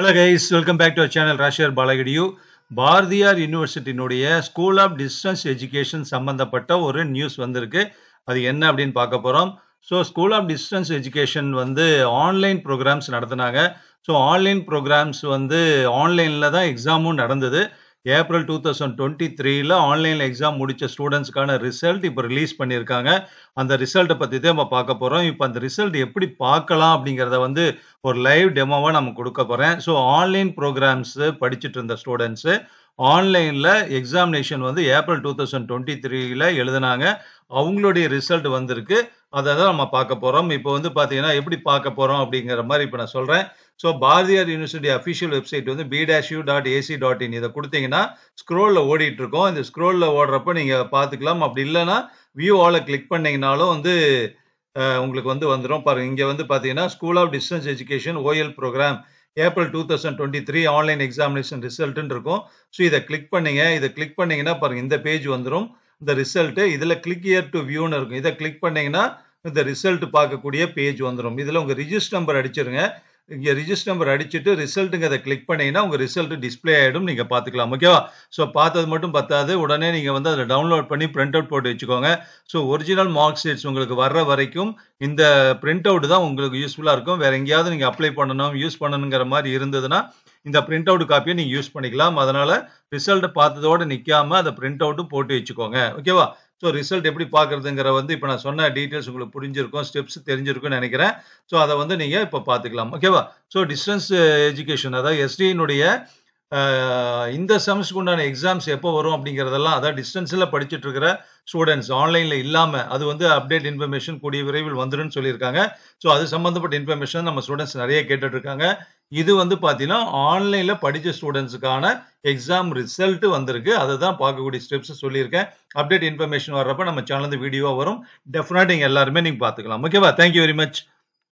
hello guys welcome back to channel ராஷியர் பாலகிடியூ பாரதியார் யூனிவர்சிட்டியினுடைய ஸ்கூல் ஆஃப் டிஸ்டன்ஸ் எஜுகேஷன் சம்பந்தப்பட்ட ஒரு நியூஸ் வந்திருக்கு அது என்ன அப்படின்னு பார்க்க போகிறோம் so school of distance education வந்து ஆன்லைன் ப்ரோக்ராம்ஸ் நடத்துனாங்க ஸோ ஆன்லைன் ப்ரோக்ராம்ஸ் வந்து ஆன்லைனில் தான் எக்ஸாமும் நடந்தது ஏப்ரல் டூ தௌசண்ட் டுவெண்ட்டி த்ரீல ஆன்லைனில் எக்ஸாம் முடித்த ஸ்டூடெண்ட்ஸ்க்கான ரிசல்ட் இப்போ ரிலீஸ் பண்ணியிருக்காங்க அந்த ரிசல்ட்டை பற்றி தான் நம்ம பார்க்க போகிறோம் இப்போ அந்த ரிசல்ட் எப்படி பார்க்கலாம் அப்படிங்கிறத வந்து ஒரு லைவ் டெமோவாக நம்ம கொடுக்க போகிறேன் ஸோ ஆன்லைன் ப்ரோக்ராம்ஸு படிச்சுட்டு இருந்த ஸ்டூடெண்ட்ஸு ஆன்லைனில் எக்ஸாமினேஷன் வந்து ஏப்ரல் டூ தௌசண்ட் டுவெண்ட்டி த்ரீல எழுதினாங்க அவங்களுடைய ரிசல்ட் வந்திருக்கு அதை தான் நம்ம பார்க்க போகிறோம் இப்போ வந்து பார்த்தீங்கன்னா எப்படி பார்க்க போகிறோம் அப்படிங்கிற மாதிரி இப்போ நான் சொல்கிறேன் so Bharathiar university official website வந்து B dash U dot AC dot in இதை கொடுத்தீங்கன்னா ஸ்க்ரோலில் ஓடிட்டு இருக்கோம் இந்த ஸ்க்ரோலில் ஓடுறப்ப நீங்கள் பார்த்துக்கலாம் அப்படி இல்லைன்னா வியூ ஆலை கிளிக் பண்ணீங்கனாலும் வந்து அஹ், உங்களுக்கு வந்து வந்துடும் பாருங்க இங்கே வந்து பார்த்தீங்கன்னா school of distance education OL program April two thousand twenty three online examination ரிசல்ட்னு இருக்கும் ஸோ இதை கிளிக் பண்ணீங்க இதை கிளிக் பண்ணீங்கன்னா பாருங்க இந்த பேஜ் வந்துடும் இந்த ரிசல்ட்டு இதில் கிளிக் இயர் டு வியூன்னு இருக்கும் இதை கிளிக் பண்ணீங்கன்னா இந்த ரிசல்ட் பார்க்கக்கூடிய பேஜ் வந்துடும் இதில் உங்கள் ரிஜிஸ்டர் நம்பர் அடிச்சிருங்க இங்கே ரிஜிஸ்டர் நம்பர் அடிச்சுட்டு ரிசல்ட்டுங்கிறத கிளிக் பண்ணீங்கன்னா உங்கள் ரிசல்ட் டிஸ்ப்ளே ஆகிடும் நீங்கள் பார்த்துக்கலாம் ஓகேவா ஸோ பார்த்தது மட்டும் பத்தாது உடனே நீங்கள் வந்து அதை டவுன்லோட் பண்ணி பிரிண்ட் அவுட் போட்டு வச்சுக்கோங்க ஸோ ஒரிஜினல் மார்க் ஷீட்ஸ் உங்களுக்கு வர்ற வரைக்கும் இந்த பிரிண்ட் அவுட் தான் உங்களுக்கு யூஸ்ஃபுல்லாக இருக்கும் வேற எங்கேயாவது நீங்கள் அப்ளை பண்ணணும் யூஸ் பண்ணணுங்கிற மாதிரி இருந்ததுன்னா இந்த பிரிண்ட் அவுட் காப்பியை நீங்கள் யூஸ் பண்ணிக்கலாம் அதனால ரிசல்ட்டை பார்த்ததோடு நிற்காம அதை பிரிண்ட் அவுட்டும் போட்டு வச்சுக்கோங்க ஓகேவா ஸோ ரிசல்ட் எப்படி பார்க்குறதுங்கிற வந்து இப்போ நான் சொன்ன டீட்டெயில்ஸ் உங்களுக்கு புரிஞ்சிருக்கும் ஸ்டெப்ஸ் தெரிஞ்சிருக்கும்னு நினைக்கிறேன் ஸோ அதை வந்து நீங்கள் இப்போ பார்த்துக்கலாம் ஓகேவா ஸோ டிஸ்டன்ஸ் எஜுகேஷன் அதாவது எஸ்டியினுடைய இந்த செமஸ்டருக்கு உண்டான எக்ஸாம்ஸ் எப்போ வரும் அப்படிங்கிறதெல்லாம் அதாவது டிஸ்டன்ஸில் படிச்சுட்டு இருக்கிற ஸ்டூடெண்ட்ஸ் ஆன்லைனில் இல்லாமல் அது வந்து அப்டேட் இன்ஃபர்மேஷன் கூடிய விரைவில் வந்துருன்னு சொல்லியிருக்காங்க ஸோ அது சம்மந்தப்பட்ட இன்ஃபர்மேஷன் நம்ம ஸ்டூடெண்ட்ஸ் நிறைய கேட்டுட்டு இருக்காங்க இது வந்து பார்த்தீங்கன்னா ஆன்லைனில் படித்த ஸ்டூடெண்ட்ஸுக்கான எக்ஸாம் ரிசல்ட் வந்திருக்கு அதை தான் பார்க்கக்கூடிய ஸ்டெப்ஸ் சொல்லியிருக்கேன் அப்டேட் இன்ஃபர்மேஷன் வர்றப்ப நம்ம சேனல் வீடியோ வரும் டெஃபினட் நீங்கள் எல்லாருமே நீங்கள் பார்த்துக்கலாம் ஓகேவா தேங்க்யூ வெரி மச்